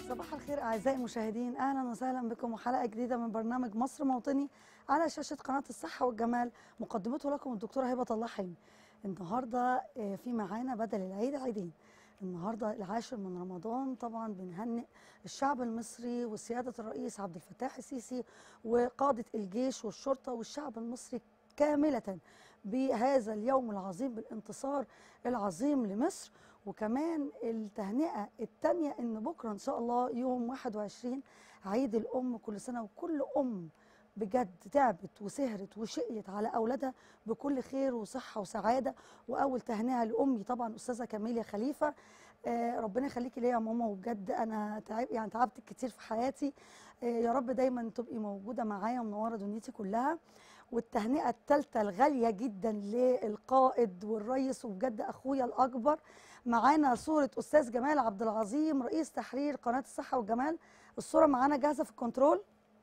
صباح الخير اعزائي المشاهدين اهلا وسهلا بكم وحلقه جديده من برنامج مصر موطني على شاشه قناه الصحه والجمال مقدمته لكم الدكتوره هبه الله حلمي النهارده آه، في معانا بدل العيد عيدين النهارده العاشر من رمضان طبعا بنهنئ الشعب المصري وسياده الرئيس عبد الفتاح السيسي وقاده الجيش والشرطه والشعب المصري كامله بهذا اليوم العظيم بالانتصار العظيم لمصر وكمان التهنئه الثانيه ان بكره ان شاء الله يوم 21 عيد الام كل سنه وكل ام بجد تعبت وسهرت وشقيت على اولادها بكل خير وصحه وسعاده واول تهنئه لامي طبعا استاذه كاميليا خليفه آه ربنا يخليكي ليا يا ماما وبجد انا تعب يعني تعبت كتير في حياتي آه يا رب دايما تبقي موجوده معايا ومنوره دنيتي كلها والتهنئه الثالثه الغاليه جدا للقائد والرئيس وبجد اخويا الاكبر معانا صوره استاذ جمال عبد العظيم رئيس تحرير قناه الصحه والجمال الصوره معانا جاهزه في الكنترول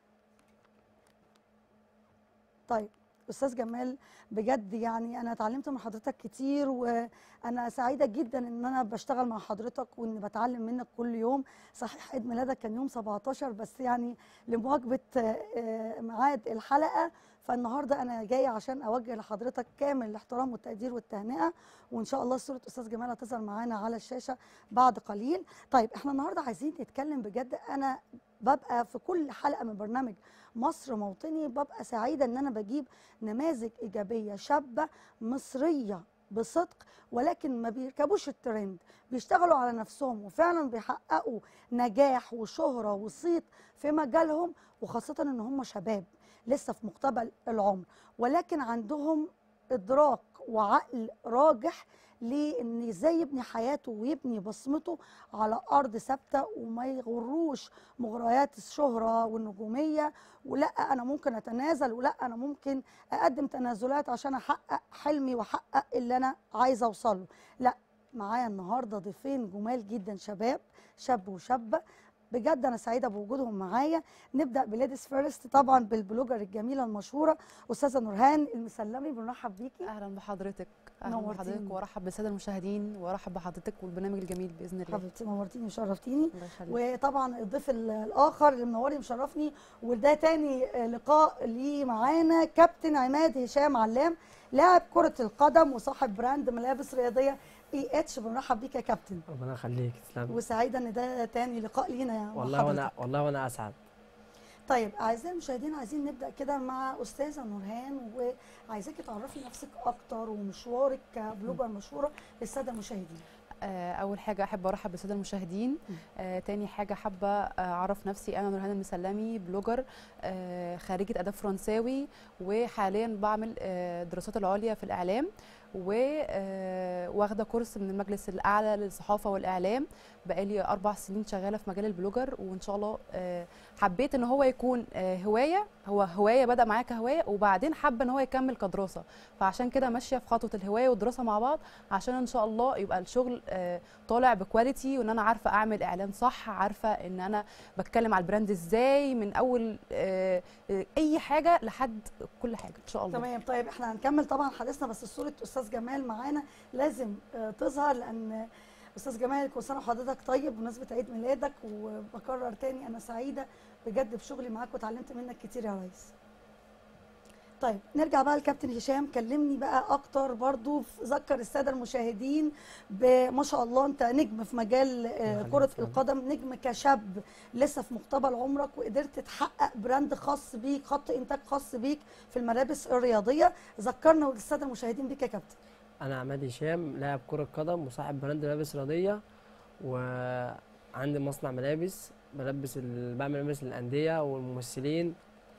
طيب استاذ جمال بجد يعني انا اتعلمت من حضرتك كتير وانا سعيده جدا ان انا بشتغل مع حضرتك وان بتعلم منك كل يوم صحيح عيد ميلادك كان يوم 17 بس يعني لمواكبه آه، ميعاد الحلقه فالنهارده انا جايه عشان اوجه لحضرتك كامل الاحترام والتقدير والتهنئه وان شاء الله صوره استاذ جمال هتظهر معانا على الشاشه بعد قليل طيب احنا النهارده عايزين نتكلم بجد انا ببقى في كل حلقه من برنامج مصر موطني ببقى سعيده ان انا بجيب نماذج ايجابيه شابه مصريه بصدق ولكن ما بيركبوش الترند بيشتغلوا على نفسهم وفعلا بيحققوا نجاح وشهره وصيت في مجالهم وخاصه ان هم شباب لسه في مقتبل العمر ولكن عندهم ادراك وعقل راجح لان ازاي يبني حياته ويبني بصمته على ارض ثابته وما يغروش مغريات الشهره والنجوميه ولا انا ممكن اتنازل ولا انا ممكن اقدم تنازلات عشان احقق حلمي واحقق اللي انا عايزه اوصل له لا معايا النهارده ضيفين جمال جدا شباب شاب وشابه بجد انا سعيده بوجودهم معايا نبدا بليديز فيرست طبعا بالبلوجر الجميله المشهوره استاذه نورهان المسلمي بنرحب بيكي اهلا بحضرتك اهلا نورتيني. بحضرتك وارحب بالساده المشاهدين وارحب بحضرتك والبرنامج الجميل باذن الله حبيبتي نورتيني وشرفتيني الله يخليك وطبعا الضيف ال- الاخر اللي منورني مشرفني وده تاني آه، لقاء ليه معانا كابتن عماد هشام علام لاعب كره القدم وصاحب براند ملابس رياضيه اي اتش بنرحب بيك يا كابتن ربنا يخليك تسلم وسعيده ان ده تاني لقاء لينا يا والله وانا حضرتك. والله وانا اسعد طيب اعزائي المشاهدين عايزين نبدا كده مع استاذه نورهان وعايزاكي تعرفي نفسك اكتر ومشوارك كبلوجر مشهوره للساده المشاهدين آه، اول حاجه احب ارحب بالساده المشاهدين آه، تاني حاجه حابه آه، اعرف نفسي انا نورهان المسلمي بلوجر آه، خريجه اداب فرنساوي وحاليا بعمل آه، الدراسات العليا في الاعلام وواخده كورس من المجلس الاعلى للصحافه والاعلام بقالي اربع سنين شغاله في مجال البلوجر وان شاء الله آه، حبيت ان هو يكون آه، هوايه هو هوايه بدا معايا كهوايه وبعدين حابه ان هو يكمل كدراسه فعشان كده ماشيه في خطوه الهوايه والدراسه مع بعض عشان ان شاء الله يبقى الشغل آه، طالع بكواليتي وان انا عارفه اعمل اعلان صح عارفه ان انا بتكلم على البراند ازاي من اول آه، آه، اي حاجه لحد كل حاجه ان شاء الله تمام طيب احنا هنكمل طبعا حديثنا بس صوره استاذ جمال معانا لازم آه، تظهر لان استاذ جمال كل سنه وحضرتك طيب بمناسبه عيد ميلادك وبكرر تاني انا سعيده بجد بشغلي معاك وتعلمت منك كتير يا ريس طيب نرجع بقى لكابتن هشام كلمني بقى اكتر برضو في- ذكر الساده المشاهدين بما شاء الله انت نجم في مجال آه، يخليك كره فعلا. القدم نجم كشاب لسه في مقتبل عمرك وقدرت تحقق براند خاص بيك خط انتاج خاص بيك في الملابس الرياضيه ذكرنا وللساده المشاهدين بيك يا كابتن انا عماد هشام لاعب كره قدم وصاحب براند ملابس رياضيه وعندي مصنع ملابس بلبس ال... بعمل ملابس للانديه والممثلين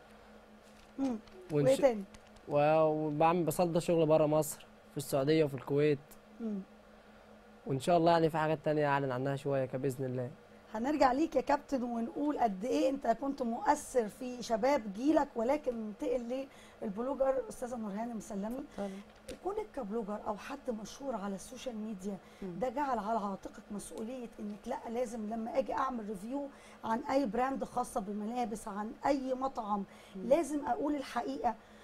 مم. ونش... وايه تاني و- وبعمل بصدر شغل بره مصر في السعوديه وفي الكويت مم. وان شاء الله يعني في حاجات تانية اعلن عنها شويه كده باذن الله هنرجع ليك يا كابتن ونقول قد ايه انت كنت مؤثر في شباب جيلك ولكن ننتقل للبلوجر استاذه نورهان المسلمي طبعاً. كونك كبلوجر او حد مشهور على السوشيال ميديا مم. ده جعل على عاتقك مسؤوليه انك لا لازم لما اجي اعمل ريفيو عن اي براند خاصه بالملابس عن اي مطعم مم. لازم اقول الحقيقه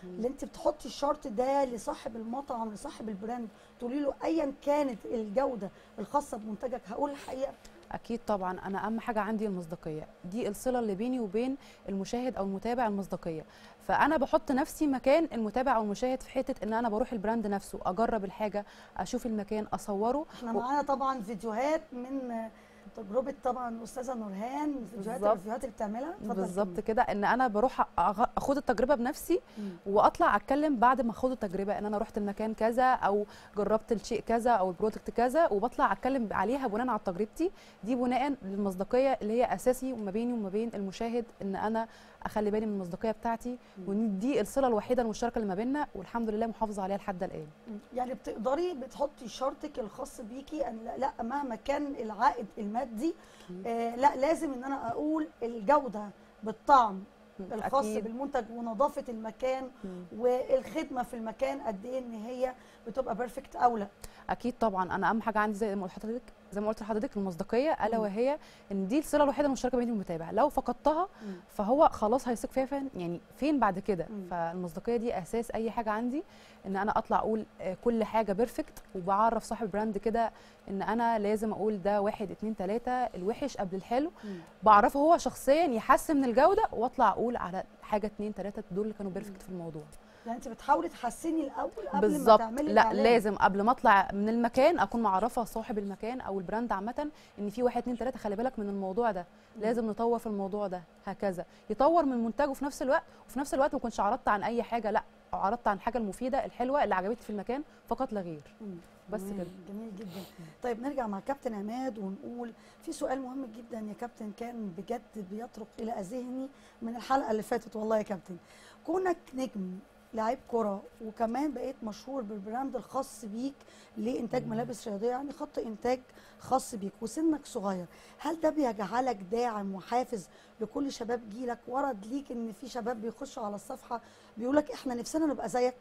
اللي انت بتحطي الشرط ده لصاحب المطعم لصاحب البراند تقولي له ايا كانت الجوده الخاصه بمنتجك هقول الحقيقه اكيد طبعا انا اهم حاجه عندي المصداقيه دي الصله اللي بيني وبين المشاهد او المتابع المصداقيه فانا بحط نفسي مكان المتابع او المشاهد في حته ان انا بروح البراند نفسه اجرب الحاجه اشوف المكان اصوره احنا و- معانا طبعا فيديوهات من تجربه طبعا استاذه نورهان فيديوهات بالظبط. الفيديوهات اللي بتعملها اتفضل بالظبط كملي. كده ان انا بروح أغ- اخد التجربه بنفسي مم. واطلع اتكلم بعد ما اخد التجربه ان انا رحت المكان كذا او جربت الشيء كذا او البرودكت كذا وبطلع اتكلم عليها بناء على تجربتي دي بناء للمصداقيه اللي هي اساسي وما بيني وما بين المشاهد ان انا اخلي بالي من المصداقيه بتاعتي وان دي الصله الوحيده المشتركه اللي ما بيننا والحمد لله محافظه عليها لحد الان يعني بتقدري بتحطي شرطك الخاص بيكي ان لا, لا مهما كان العائد المادي آه لا لازم ان انا اقول الجوده بالطعم الخاص أكيد. بالمنتج ونظافه المكان مم. والخدمه في المكان قد ايه ان هي بتبقى بيرفكت او لا اكيد طبعا انا اهم حاجه عندي زي ما قلت لحضرتك زي ما قلت لحضرتك المصداقيه الا مم. وهي ان دي الصله الوحيده المشتركه بين المتابع لو فقدتها فهو خلاص هيثق فيا فين يعني فين بعد كده مم. فالمصداقيه دي اساس اي حاجه عندي ان انا اطلع اقول آه، كل حاجه بيرفكت وبعرف صاحب براند كده ان انا لازم اقول ده واحد اتنين تلاته الوحش قبل الحلو مم. بعرفه هو شخصيا يحسن من الجوده واطلع اقول على حاجه اتنين تلاته دول اللي كانوا بيرفكت في الموضوع يعني انت بتحاولي تحسني الاول قبل ما بالظبط تعملي لا الإعلان. لازم قبل ما اطلع من المكان اكون معرفه صاحب المكان او البراند عامه ان في واحد اتنين تلاته خلي بالك من الموضوع ده لازم نطور في الموضوع ده هكذا يطور من منتجه في نفس الوقت وفي نفس الوقت ما كنتش عرضت عن اي حاجه لا أو عرضت عن حاجه المفيده الحلوه اللي عجبتني في المكان فقط لا غير مم. بس جميل- كده. جميل جدا طيب نرجع مع كابتن عماد ونقول في سؤال مهم جدا يا كابتن كان بجد بيطرق الى ذهني من الحلقه اللي فاتت والله يا كابتن كونك نجم لعيب كرة وكمان بقيت مشهور بالبراند الخاص بيك لإنتاج ملابس رياضية يعني خط إنتاج خاص بيك وسنك صغير هل ده بيجعلك داعم وحافز لكل شباب جيلك ورد ليك إن في شباب بيخشوا على الصفحة بيقولك إحنا نفسنا نبقى زيك؟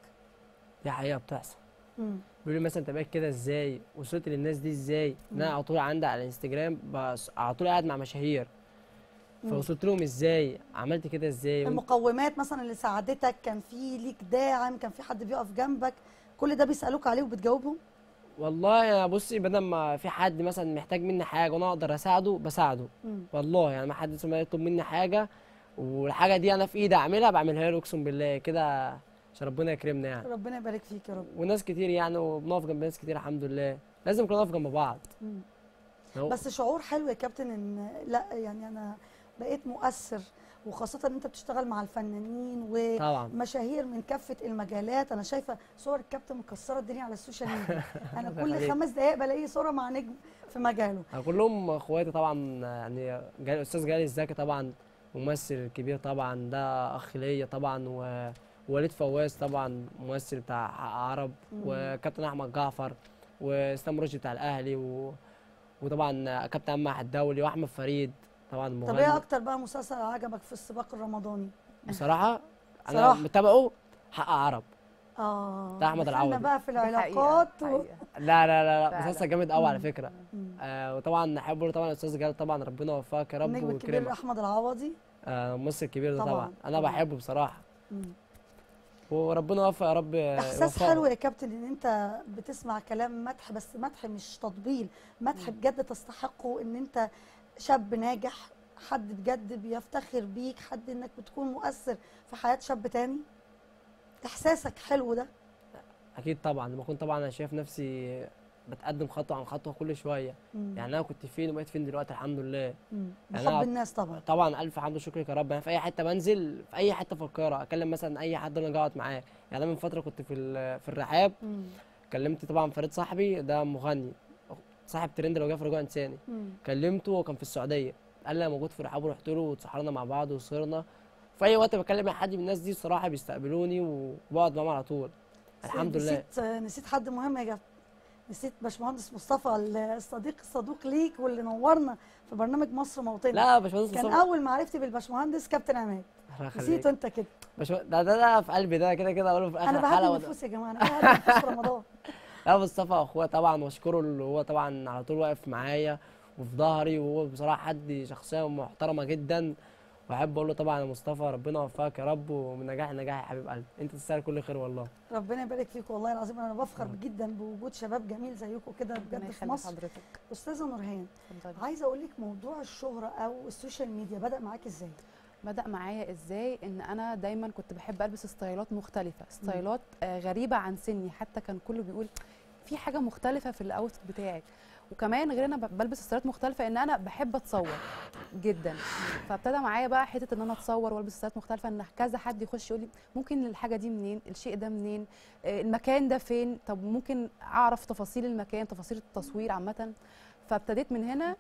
دي حقيقه بتحصل مم. بيقولوا لي مثلا انت بقيت كده ازاي وصلت للناس دي ازاي ان انا مم. على طول عندي على الانستجرام بس على طول قاعد مع مشاهير مم. فوصلت لهم ازاي عملت كده ازاي وانت- المقومات مثلا اللي ساعدتك كان في ليك داعم كان في حد بيقف جنبك كل ده بيسالوك عليه وبتجاوبهم والله يا بصي بدل ما في حد مثلا محتاج مني حاجه وانا اقدر اساعده بساعده مم. والله يعني ما حد مثلا يطلب مني حاجه والحاجه دي انا في ايدي اعملها بعملها له اقسم بالله كده عشان ربنا يكرمنا يعني ربنا يبارك فيك يا رب وناس كتير يعني وبنقف جنب ناس كتير الحمد لله لازم كلنا نقف جنب بعض مم. هو- بس شعور حلو يا كابتن ان لا يعني انا بقيت مؤثر وخاصة ان انت بتشتغل مع الفنانين طبعا ومشاهير من كافة المجالات انا شايفة صور الكابتن مكسرة الدنيا على السوشيال ميديا انا ده كل حقيقي. خمس دقايق بلاقي صورة مع نجم في مجاله أنا كلهم اخواتي طبعا يعني جال الاستاذ جلال الزكي طبعا ممثل كبير طبعا ده اخ ليا طبعا و- ووليد فواز طبعا ممثل بتاع حق عرب مم. وكابتن احمد جعفر واسلام رشدي بتاع الاهلي و... وطبعا كابتن احمد الدولي واحمد فريد طبعا طب المغني ايه اكتر بقى مسلسل عجبك في السباق الرمضاني بصراحه انا صراحة. متابعه حق عرب اه ده أحمد دخلنا العوضي. بقى في دي حقيقة- العلاقات و... حقيقة. لا لا لا لا فعلا. مسلسل جامد قوي على مم. فكره مم. آه وطبعا احب له طبعا الاستاذ جلال طبعا ربنا يوفقك يا رب النجم الكبير ويكرمك احمد العوضي آه ممثل كبير ده طبعاً، طبعا انا طبعاً. بحبه بصراحه مم. وربنا يوفق يا رب احساس يوفقه. حلو يا كابتن ان انت بتسمع كلام مدح بس مدح مش تطبيل مدح بجد تستحقه ان انت شاب ناجح حد بجد بيفتخر بيك حد انك بتكون مؤثر في حياة شاب تاني احساسك حلو ده اكيد طبعا لما كنت طبعا انا شايف نفسي بتقدم خطوه عن خطوه كل شويه مم. يعني انا كنت فين وبقيت فين دلوقتي الحمد لله مم. يعني بحب أنا- الناس طبعا طبعا الف حمد وشكر يا رب انا في اي حته بنزل في اي حته في القاهره اكلم مثلا اي حد انا قاعد معاه يعني انا من فتره كنت في ال- في الرحاب مم. كلمت طبعا فريد صاحبي ده مغني صاحب ترند لو جه في رجوع انساني مم. كلمته وكان في السعوديه قال لي انا موجود في الرحاب ورحت له واتسحرنا مع بعض وصرنا في اي وقت بكلم اي حد من الناس دي الصراحه بيستقبلوني وبقعد معاهم على طول الحمد لله نسيت نسيت حد مهم يا كابتن نسيت باشمهندس مصطفى الصديق الصدوق ليك واللي نورنا في برنامج مصر موطني لا يا باشمهندس كان مصطفى اول معرفتي بالباشمهندس كابتن عماد الله يخليك. نسيته انت كده باشمهندس ده, ده ده في قلبي ده كده كده اقوله في اخر انا الحلقه بهدي وده. النفوس يا جماعه انا بهدي النفوس رمضان لا مصطفى اخويا طبعا واشكره اللي هو طبعا على طول واقف معايا وفي ظهري وهو بصراحه حد شخصيه محترمه جدا واحب اقول له طبعا يا مصطفى ربنا يوفقك يا رب ومن نجاح لنجاح يا حبيب قلبي انت تستاهل كل خير والله ربنا يبارك فيك والله العظيم انا بفخر جدا بوجود شباب جميل زيكم كده ربنا بجد في يخلي مصر حضرتك استاذه نورهان اتفضلي. عايزه اقول لك موضوع الشهره او السوشيال ميديا بدا معاك ازاي بدأ معايا ازاي ان انا دايما كنت بحب البس ستايلات مختلفة ستايلات آه، غريبة عن سني حتى كان كله بيقول في حاجة مختلفة في الاوتفيت بتاعك وكمان غير انا ب- بلبس ستايلات مختلفة ان انا بحب اتصور جدا فابتدى معايا بقى حتة ان انا اتصور والبس ستايلات مختلفة ان كذا حد يخش يقول لي ممكن الحاجة دي منين الشيء ده منين آه، المكان ده فين طب ممكن اعرف تفاصيل المكان تفاصيل التصوير عامة فابتديت من هنا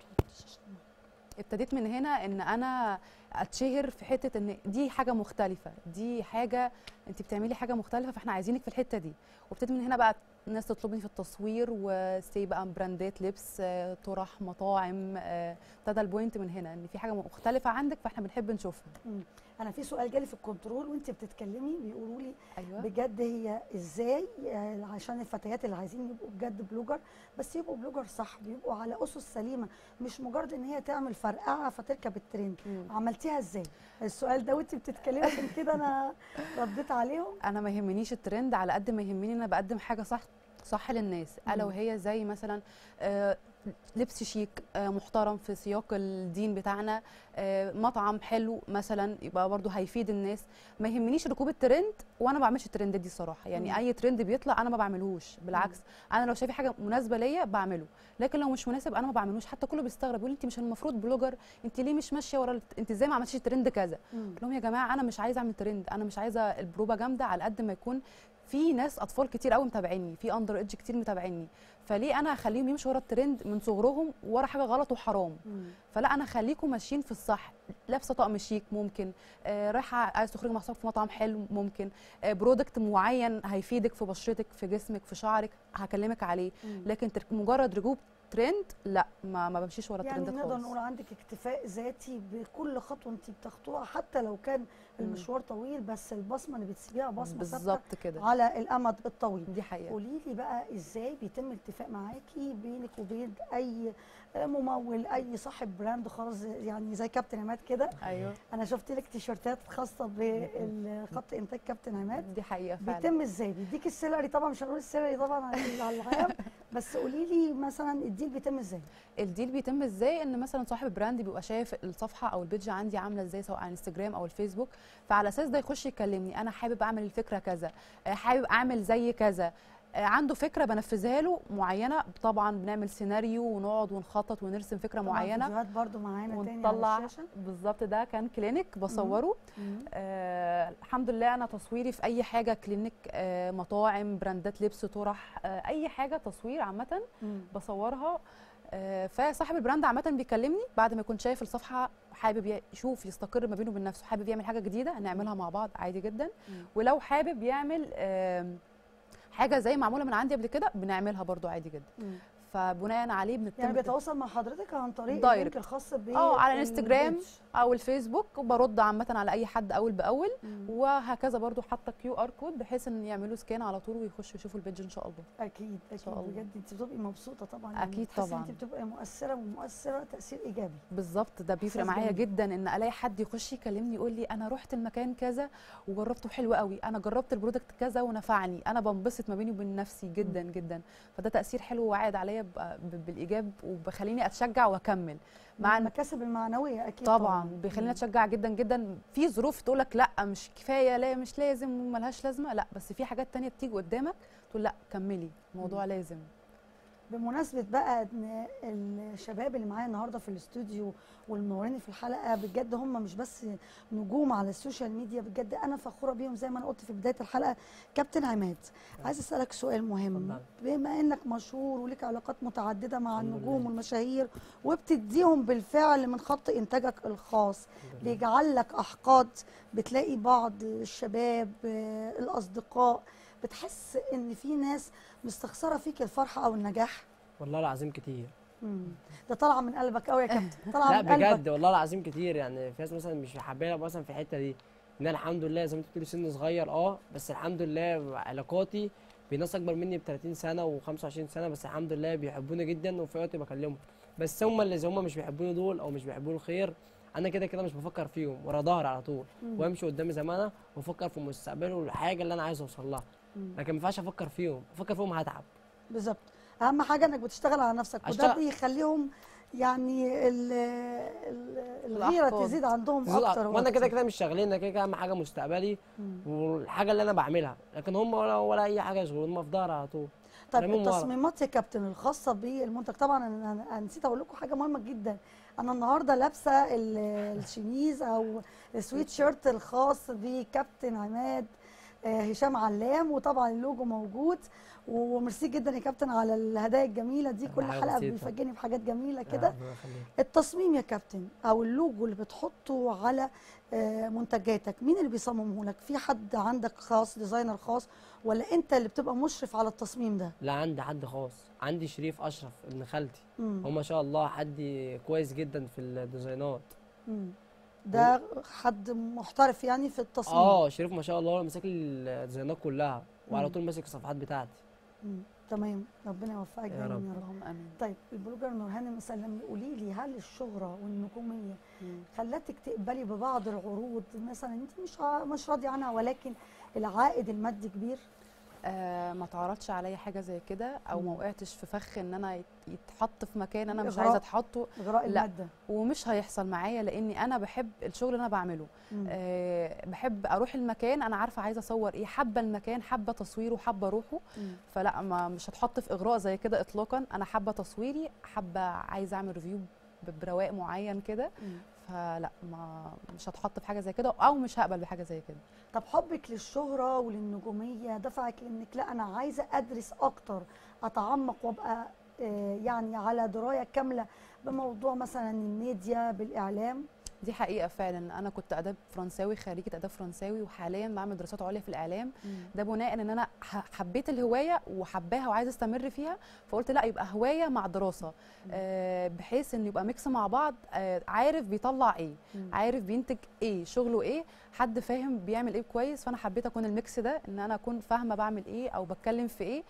ابتديت من هنا ان انا اتشهر في حته ان دي حاجه مختلفه دي حاجه انت بتعملي حاجه مختلفه فاحنا عايزينك في الحته دي وابتديت من هنا بقى الناس تطلبني في التصوير وسي بقى براندات لبس آه، طرح مطاعم آه، ابتدى البوينت من هنا ان في حاجه مختلفه عندك فاحنا بنحب نشوفها انا في سؤال جالي في الكنترول وانت بتتكلمي بيقولوا لي ايوه بجد هي ازاي آه، عشان الفتيات اللي عايزين يبقوا بجد بلوجر بس يبقوا بلوجر صح بيبقوا على اسس سليمه مش مجرد ان هي تعمل فرقعه فتركب الترند مم. عملتيها ازاي السؤال ده وانت بتتكلمي عشان كده انا رديت عليهم انا ما يهمنيش الترند على قد ما يهمني ان انا بقدم حاجه صح صح للناس الا مم. وهي زي مثلا آه، لبس شيك آه، محترم في سياق الدين بتاعنا آه، مطعم حلو مثلا يبقى برضو هيفيد الناس ما يهمنيش ركوب الترند وانا ما بعملش الترند دي صراحه يعني مم. اي ترند بيطلع انا ما بعملهوش بالعكس انا لو شايفه حاجه مناسبه ليا بعمله لكن لو مش مناسب انا ما بعملوش حتى كله بيستغرب يقول انت مش المفروض بلوجر انت ليه مش ماشيه ورا الت- انت ازاي ما عملتيش الترند كذا مم. قلت لهم يا جماعه انا مش عايزه اعمل ترند انا مش عايزه البروباجندا على قد ما يكون في ناس اطفال كتير قوي متابعيني في اندر ايدج كتير متابعيني فليه انا اخليهم يمشوا ورا الترند من صغرهم ورا حاجه غلط وحرام مم. فلا انا اخليكم ماشيين في الصح لابسه طقم شيك ممكن آه رايحه عايز تخرجي مع صحابك في مطعم حلو ممكن آه برودكت معين هيفيدك في بشرتك في جسمك في شعرك هكلمك عليه مم. لكن ترك- مجرد ركوب ترند لا ما, ما بمشيش ورا يعني الترندات نقدر خالص نقول عندك اكتفاء ذاتي بكل خطوه انت بتخطوها حتى لو كان المشوار طويل بس البصمه اللي بتسيبيها بصمه ثابته بالظبط كده على الامد الطويل دي حقيقه قولي لي بقى ازاي بيتم الاتفاق معاكي بينك وبين اي ممول اي صاحب براند خلاص يعني زي كابتن عماد كده ايوه انا شفت لك تيشرتات خاصه بخط انتاج كابتن عماد دي حقيقه فعلا بيتم ازاي بيديك السيلري طبعا مش هنقول السيلري طبعا على على العام بس قولي لي مثلا الديل بيتم ازاي الديل بيتم ازاي ان مثلا صاحب البراند بيبقى شايف الصفحه او البيج عندي عامله ازاي سواء على الانستجرام او الفيسبوك فعلى اساس ده يخش يكلمني انا حابب اعمل الفكره كذا آه، حابب اعمل زي كذا آه، عنده فكره بنفذها له معينه طبعا بنعمل سيناريو ونقعد ونخطط ونرسم فكره طبعاً معينه فيديوهات برضو معانا تاني ونطلع على الشاشه بالظبط ده كان كلينيك بصوره آه الحمد لله انا تصويري في اي حاجه كلينيك آه مطاعم براندات لبس طرح آه اي حاجه تصوير عامه مم. بصورها آه، فصاحب البراند عامه بيكلمني بعد ما يكون شايف الصفحه حابب ي- يشوف يستقر ما بينه وبين نفسه حابب يعمل حاجه جديده هنعملها مع بعض عادي جدا مم. ولو حابب يعمل آم، حاجه زي معموله من عندي قبل كده بنعملها برضو عادي جدا مم. فبناء عليه بنتم يعني بيتواصل مع حضرتك عن طريق دايركت. اللينك الخاص ب اه على الانستجرام او الفيسبوك وبرد عامه على اي حد اول باول مم. وهكذا برضو حاطه كيو ار كود بحيث ان يعملوا سكان على طول ويخشوا يشوفوا البيج ان شاء الله اكيد اكيد شاء الله. بجد انت بتبقي مبسوطه طبعا يعني أكيد بتحسي طبعاً. انت بتبقي مؤثره ومؤثره تاثير ايجابي بالظبط ده بيفرق إحساس معايا جميل. جدا ان الاقي حد يخش يكلمني يقول لي انا رحت المكان كذا وجربته حلو قوي انا جربت البرودكت كذا ونفعني انا بنبسط ما بيني وبين نفسي جدا جدا فده تاثير حلو وعائد عليا ب- ب- بالايجاب وبخليني اتشجع واكمل مع مع المكاسب المعنويه اكيد طبعا بيخليني مم. اتشجع جدا جدا في ظروف تقول لك لا مش كفايه لا مش لازم وملهاش لازمه لا بس في حاجات تانية بتيجي قدامك تقول لا كملي الموضوع لازم بمناسبه بقى ان الشباب اللي معايا النهارده في الاستوديو والمنورين في الحلقه بجد هم مش بس نجوم على السوشيال ميديا بجد انا فخوره بيهم زي ما انا قلت في بدايه الحلقه كابتن عماد عايز اسالك سؤال مهم اتفضل. بما انك مشهور ولك علاقات متعدده مع الحمد النجوم لله. والمشاهير وبتديهم بالفعل من خط انتاجك الخاص بيجعل لك احقاد بتلاقي بعض الشباب آه، الاصدقاء بتحس ان في ناس مستخسره فيك الفرحه او النجاح والله العظيم كتير مم. ده طالعه من قلبك قوي يا كابتن طالعه لا من قلبك بجد والله العظيم كتير يعني في ناس مثلا مش حابين مثلا في الحته دي ان انا الحمد لله زي ما انت بتقولي سن صغير اه بس الحمد لله علاقاتي بناس اكبر مني ب 30 سنه و25 سنه بس الحمد لله بيحبوني جدا وفي وقت بكلمهم بس هم اللي زي هم مش بيحبوني دول او مش بيحبوني الخير انا كده كده مش بفكر فيهم ورا ظهري على طول مم. وامشي قدامي زي ما انا وافكر في مستقبلي والحاجه اللي انا عايز اوصل لها مم. لكن ما ينفعش افكر فيهم افكر فيهم هتعب بالظبط اهم حاجه انك بتشتغل على نفسك وده أشتغل- بيخليهم يعني ال- ال- الغيره الأحقاد. تزيد عندهم تزيد اكتر وانا كده وأكتر. كده مش شغالين انا كده كده اهم حاجه مستقبلي مم. والحاجه اللي انا بعملها لكن هم ولا, ولا اي حاجه يشغلون هم في ظهري على طول طيب رامين ورا. التصميمات يا كابتن الخاصه بالمنتج طبعا انا أنا نسيت اقول لكم حاجه مهمه جدا انا النهارده لابسه ال- الشميز او السويت شيرت الخاص بكابتن عماد آه، هشام علام وطبعا اللوجو موجود وميرسي جدا يا كابتن على الهدايا الجميله دي كل حاجة حلقه بسيطة. بيفاجئني بحاجات جميله كده ربنا يخليك. التصميم يا كابتن او اللوجو اللي بتحطه على آه، منتجاتك مين اللي بيصممه لك في حد عندك خاص ديزاينر خاص ولا انت اللي بتبقى مشرف على التصميم ده لا عندي حد خاص عندي شريف اشرف ابن خالتي مم. هو ما شاء الله حد كويس جدا في الديزاينات مم. ده حد محترف يعني في التصميم اه شريف ما شاء الله هو ماسك لي الديزاينات كلها وعلى مم. طول ماسك الصفحات بتاعتي مم. تمام ربنا يوفقك يا دايما رب. يا رب اللهم امين طيب البلوجر نورهان مسلم قولي لي هل الشهره والنجوميه مم. خلتك تقبلي ببعض العروض مثلا انت مش ع- مش راضيه عنها ولكن العائد المادي كبير آه ما تعرضش عليا حاجه زي كده او ما مم. وقعتش في فخ ان انا يت- يتحط في مكان انا مش إغراء. عايزه اتحطه اغراء لا. الماده ومش هيحصل معايا لاني انا بحب الشغل اللي انا بعمله مم. أه بحب اروح المكان انا عارفه عايزه اصور ايه حابه المكان حابه تصويره حابه اروحه مم. فلا ما مش هتحط في اغراء زي كده اطلاقا انا حابه تصويري حابه عايزه اعمل ريفيو ب- برواق معين كده مم. فلا ما مش هتحط في حاجه زي كده او مش هقبل بحاجه زي كده طب حبك للشهرة وللنجومية دفعك انك لا انا عايزة ادرس اكتر اتعمق وابقى آه، يعني على دراية كاملة بموضوع مثلا الميديا بالاعلام دي حقيقه فعلا انا كنت اداب فرنساوي خريجه اداب فرنساوي وحاليا بعمل دراسات عليا في الاعلام ده بناء ان انا ح- حبيت الهوايه وحباها وعايزه استمر فيها فقلت لا يبقى هوايه مع دراسه آه بحيث ان يبقى ميكس مع بعض آه عارف بيطلع ايه مم. عارف بينتج ايه شغله ايه حد فاهم بيعمل ايه كويس فانا حبيت اكون الميكس ده ان انا اكون فاهمه بعمل ايه او بتكلم في ايه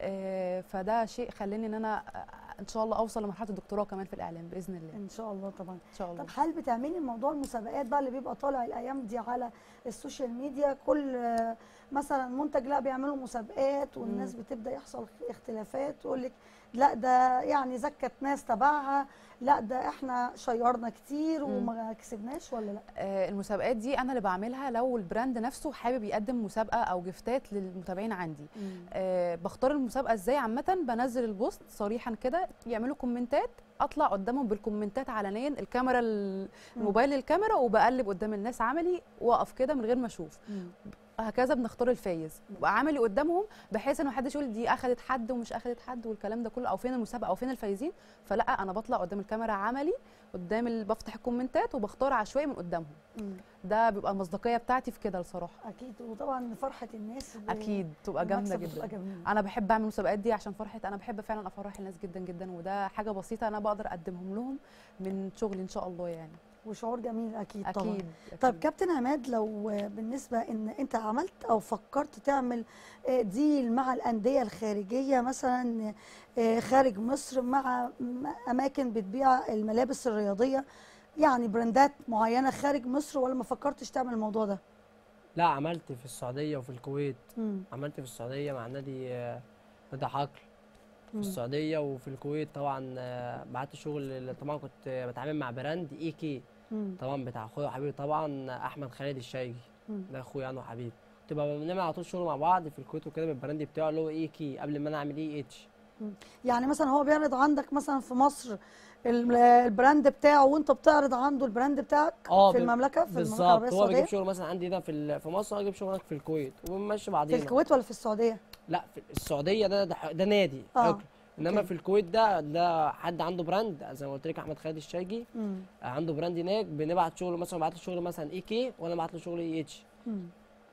آه فده شيء خلاني ان انا آه، ان شاء الله اوصل لمرحله الدكتوراه كمان في الاعلام باذن الله ان شاء الله طبعا ان شاء الله طب هل بتعملي موضوع المسابقات بقى اللي بيبقى طالع الايام دي على السوشيال ميديا كل آه، مثلا منتج لا بيعملوا مسابقات والناس بتبدا يحصل اختلافات تقول لك لا ده يعني زكت ناس تبعها لا ده احنا شيرنا كتير مم. وما كسبناش ولا لا آه، المسابقات دي انا اللي بعملها لو البراند نفسه حابب يقدم مسابقه او جفتات للمتابعين عندي آه، بختار المسابقه ازاي عامه بنزل البوست صريحا كده يعملوا كومنتات اطلع قدامهم بالكومنتات علنيا الكاميرا ال- الموبايل الكاميرا وبقلب قدام الناس عملي واقف كده من غير ما اشوف مم. هكذا بنختار الفايز بقى عملي قدامهم بحيث ان محدش يقول دي اخذت حد ومش اخذت حد والكلام ده كله او فين المسابقه او فين الفايزين فلا انا بطلع قدام الكاميرا عملي قدام ال... بفتح الكومنتات وبختار عشوائي من قدامهم مم. ده بيبقى المصداقيه بتاعتي في كده الصراحه اكيد وطبعا فرحه الناس ب- اكيد تبقى جامده بالمكسب بتبقى جدا جميله انا بحب اعمل المسابقات دي عشان فرحه انا بحب فعلا افرح الناس جدا جدا وده حاجه بسيطه انا بقدر اقدمهم لهم من شغلي ان شاء الله يعني وشعور جميل اكيد, طبعا اكيد, طيب أكيد. كابتن عماد لو آه، بالنسبه ان انت عملت او فكرت تعمل آه، ديل مع الانديه الخارجيه مثلا آه، خارج مصر مع م- اماكن بتبيع الملابس الرياضيه يعني براندات معينه خارج مصر ولا ما فكرتش تعمل الموضوع ده لا عملت في السعوديه وفي الكويت مم. عملت في السعوديه مع نادي آه، نادي حقل في مم. السعوديه وفي الكويت طبعا آه، بعت شغل طبعا كنت آه، بتعامل مع براند اي كي مم. طبعا بتاع اخويا وحبيبي طبعا آه، احمد خالد الشايجي مم. ده اخويا انا وحبيبي كنت ببقى بنعمل على طول شغل مع بعض في الكويت وكده بالبراند بتاعه اللي هو اي كي قبل ما انا اعمل اي اتش يعني مثلا هو بيعرض عندك مثلا في مصر ال- البراند بتاعه وانت بتعرض عنده البراند بتاعك اه في بال- المملكه في المملكه العربيه بالظبط هو بيجيب السعوديه شغل مثلا عندي هنا في ال- في مصر واجيب شغل هناك في الكويت وبنمشي في بعضينا الكويت ولا في السعوديه لا في السعوديه ده ده, ح- ده نادي آه، حكر انما أوكي. في الكويت ده ده حد عنده براند زي ما قلت لك احمد خالد الشايجي مم. عنده براند هناك بنبعت شغل مثلا بعت له شغل مثلا اي كي وانا بعت له شغل اي اتش مم.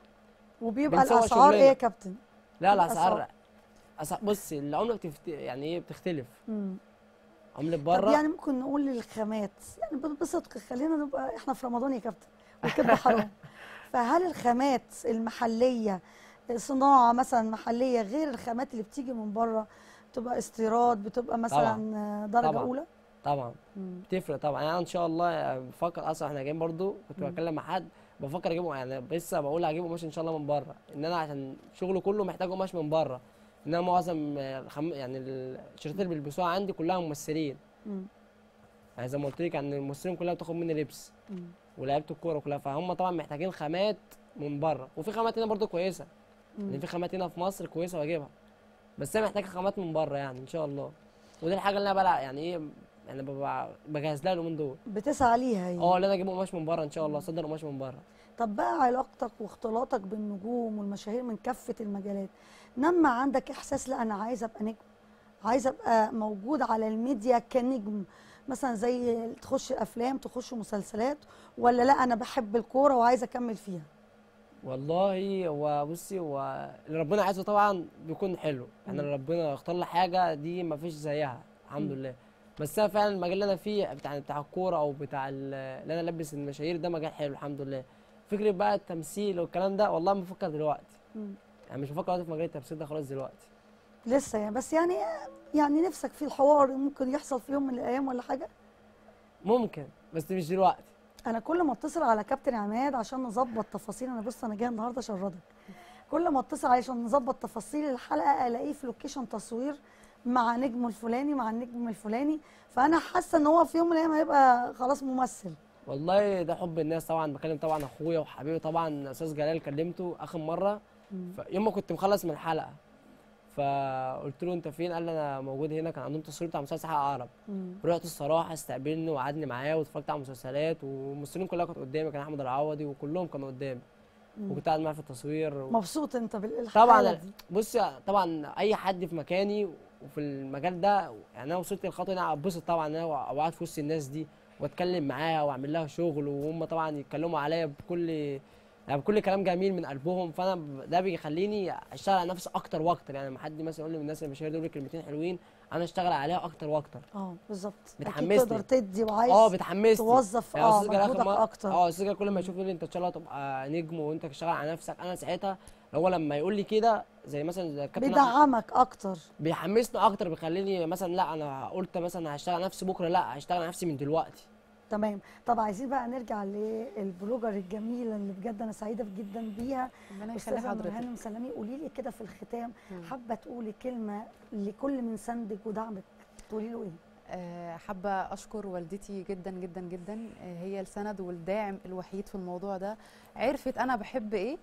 وبيبقى بنسوق الاسعار ايه شغلنا. يا كابتن لا الأسعار. الاسعار أسعار بصي العمله بتفت... يعني ايه بتختلف مم. عمله طب بره يعني ممكن نقول للخامات يعني ب- بصدق خلينا نبقى احنا في رمضان يا كابتن والكذب حرام فهل الخامات المحليه صناعه مثلا محليه غير الخامات اللي بتيجي من بره بتبقى استيراد بتبقى مثلا درجه طبعاً. اولى طبعا مم. بتفرق طبعا يعني أنا ان شاء الله بفكر اصلا احنا جايين برضو كنت مم. بتكلم مع حد بفكر اجيبه يعني لسه بقول هجيبه قماش ان شاء الله من بره ان انا عشان شغله كله محتاج قماش من بره ان انا معظم الخم... يعني الشركات اللي بيلبسوها عندي كلها ممثلين مم. يعني زي ما قلت لك ان الممثلين كلها بتاخد مني لبس مم. ولعيبه الكوره كلها فهم طبعا محتاجين خامات من بره وفي خامات هنا برضو كويسه مم. يعني في خامات هنا في مصر كويسه واجيبها بس انا محتاج خامات من بره يعني ان شاء الله ودي الحاجه اللي انا بلعب يعني ايه يعني ببقى بجهز لها اليومين دول بتسعى ليها يعني اه اللي انا اجيب قماش من بره ان شاء الله اصدر قماش من بره طب بقى علاقتك واختلاطك بالنجوم والمشاهير من كافة المجالات نما عندك إحساس لا أنا عايزة أبقى نجم عايزة أبقى موجود على الميديا كنجم مثلا زي تخش أفلام تخش مسلسلات ولا لا أنا بحب الكورة وعايزة أكمل فيها والله هو بصي هو اللي ربنا عايزه طبعا بيكون حلو يعني مم. اللي ربنا اختار لي حاجه دي ما فيش زيها الحمد مم. لله بس انا فعلا المجال اللي انا فيه بتاع بتاع الكوره او بتاع ال- اللي انا لبس المشاهير ده مجال حلو الحمد لله فكره بقى التمثيل والكلام ده والله ما بفكر دلوقتي مم. يعني مش بفكر دلوقتي في مجال التمثيل ده خلاص دلوقتي لسه يعني بس يعني يعني نفسك في الحوار ممكن يحصل في يوم من الأيام ولا حاجة ممكن بس مش دلوقتي انا كل ما اتصل على كابتن عماد عشان نظبط تفاصيل انا بص انا جايه النهارده اشردك كل ما اتصل عليه عشان نظبط تفاصيل الحلقه الاقيه في لوكيشن تصوير مع نجم الفلاني مع النجم الفلاني فانا حاسه ان هو في يوم من الايام هيبقى خلاص ممثل والله ده حب الناس طبعا بكلم طبعا اخويا وحبيبي طبعا استاذ جلال كلمته اخر مره مم. يوم ما كنت مخلص من الحلقه فقلت له انت فين قال لي انا موجود هنا كان عندهم تصوير بتاع مسلسل حق عرب مم. رحت الصراحه استقبلني وقعدني معاه واتفرجت على مسلسلات والممثلين كلها كانت قدامي كان احمد العوضي وكلهم كانوا قدامي مم. وكنت قاعد معاه في التصوير و... مبسوط انت بالحاله طبعا دي بص طبعا اي حد في مكاني وفي المجال ده يعني انا وصلت للخطوه دي انا اتبسط طبعا ان انا اقعد في وسط الناس دي واتكلم معاها واعمل لها شغل وهم طبعا يتكلموا عليا بكل يعني بكل كلام جميل من قلبهم فانا ب- ده بيخليني اشتغل على نفسي اكتر واكتر يعني لما حد مثلا يقول لي من الناس المشاهير دول كلمتين حلوين انا اشتغل عليها اكتر واكتر اه بالظبط اكيد بتحمسني. تقدر تدي وعايز اه بتحمسني توظف يعني اه استاذ جلال آخر مجهودك مرة- اكتر اه استاذ جلال كل ما يشوف يقول لي انت ان شاء الله تبقى نجم وانت تشتغل على نفسك انا ساعتها هو لما يقول لي كده زي مثلا زي الكابتن أحمد- بيدعمك اكتر بيحمسني اكتر بيخليني مثلا لا انا قلت مثلا هشتغل على نفسي بكره لا هشتغل على نفسي من دلوقتي تمام طب عايزين بقى نرجع للبلوجر الجميله اللي بجد انا سعيده جدا بيها ربنا يخلي استاذه حضرتك نورهان مسلمي قولي لي كده في الختام مم. حابه تقولي كلمه لكل من سندك ودعمك تقولي له ايه آه، حابة أشكر والدتي جدا جدا جدا آه، هي السند والداعم الوحيد في الموضوع ده عرفت أنا بحب إيه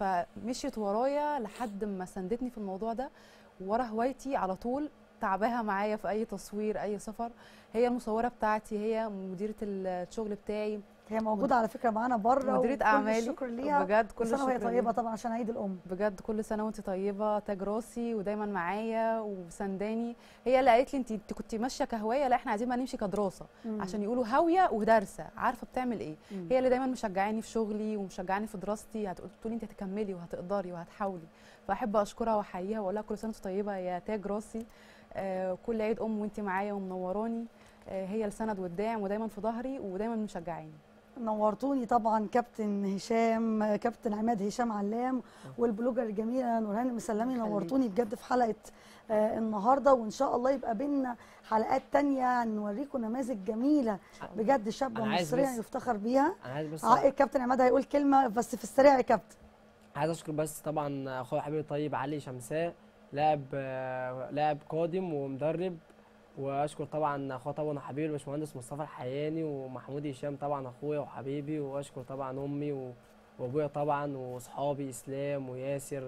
فمشيت ورايا لحد ما سندتني في الموضوع ده ورا هوايتي على طول تعباها معايا في أي تصوير أي سفر هي المصورة بتاعتي هي مديرة الشغل بتاعي هي موجوده على فكره معانا بره مديرة وكل أعمالي الشكر ليها بجد كل كل سنه وهي الشكر طيبه ليها. طبعا عشان عيد الام بجد كل سنه وانت طيبه تاج راسي ودايما معايا وسنداني هي اللي قالت لي انت انت كنت ماشيه كهوايه لا احنا عايزين بقى نمشي كدراسه مم. عشان يقولوا هاويه ودارسه عارفه بتعمل ايه مم. هي اللي دايما مشجعاني في شغلي ومشجعاني في دراستي هتقول لي انت هتكملي وهتقدري وهتحاولي فاحب اشكرها واحييها واقول لها كل سنه وانت طيبه يا تاج راسي آه كل عيد ام وانت معايا ومنوراني آه هي السند والداعم ودايما في ظهري ودايما مشجعاني نورتوني طبعا كابتن هشام كابتن عماد هشام علام والبلوجر الجميله نورهان مسلمي يخليك. نورتوني بجد في حلقه آه النهارده وان شاء الله يبقى بينا حلقات تانية نوريكم نماذج جميله بجد شابه أنا عايز مصريه بس- يفتخر بيها انا عايز بس ع- الكابتن عماد هيقول كلمه بس في السريع يا كابتن عايز اشكر بس طبعا اخويا حبيبي الطيب علي شمساء لاعب آه، لاعب قادم ومدرب واشكر طبعا اخويا طبعا حبيبي الباشمهندس مصطفى الحياني ومحمود هشام طبعا اخويا وحبيبي واشكر طبعا امي و- وابويا طبعا واصحابي اسلام وياسر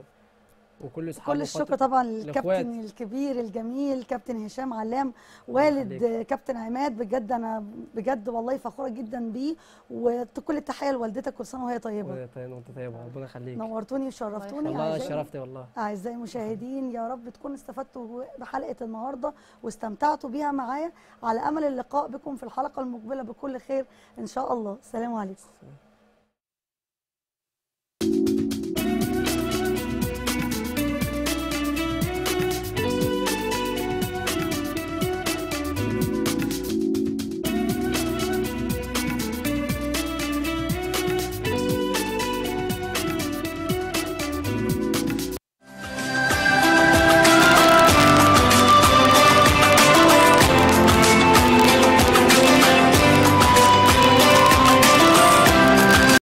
وكل اصحابي كل الشكر وأخواتي. طبعا الإخوات. للكابتن الكبير الجميل كابتن هشام علام والد يخليك. كابتن عماد بجد انا بجد والله فخوره جدا بيه وكل التحيه لوالدتك كل سنه وهي طيبه وانت طيب وانت طيب ربنا يخليك نورتوني وشرفتوني والله أعزائي- شرفتي والله أعزائي المشاهدين يا رب تكونوا استفدتوا بحلقة النهاردة واستمتعتوا بيها معايا على أمل اللقاء بكم في الحلقة المقبلة بكل خير إن شاء الله السلام عليكم